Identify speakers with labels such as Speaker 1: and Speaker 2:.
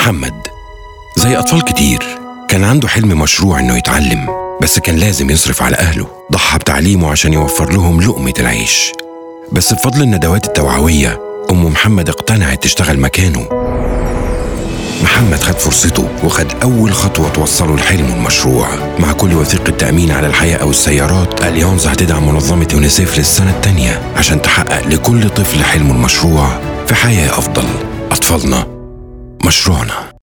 Speaker 1: محمد زي أطفال كتير كان عنده حلم مشروع إنه يتعلم بس كان لازم يصرف على أهله ضحى بتعليمه عشان يوفر لهم لقمة العيش بس بفضل الندوات التوعوية أم محمد اقتنعت تشتغل مكانه محمد خد فرصته وخد أول خطوة توصله لحلمه المشروع مع كل وثيقة تأمين على الحياة أو السيارات أليونز هتدعم منظمة يونيسيف للسنة التانية عشان تحقق لكل طفل حلمه المشروع في حياة أفضل أطفالنا مشروعنا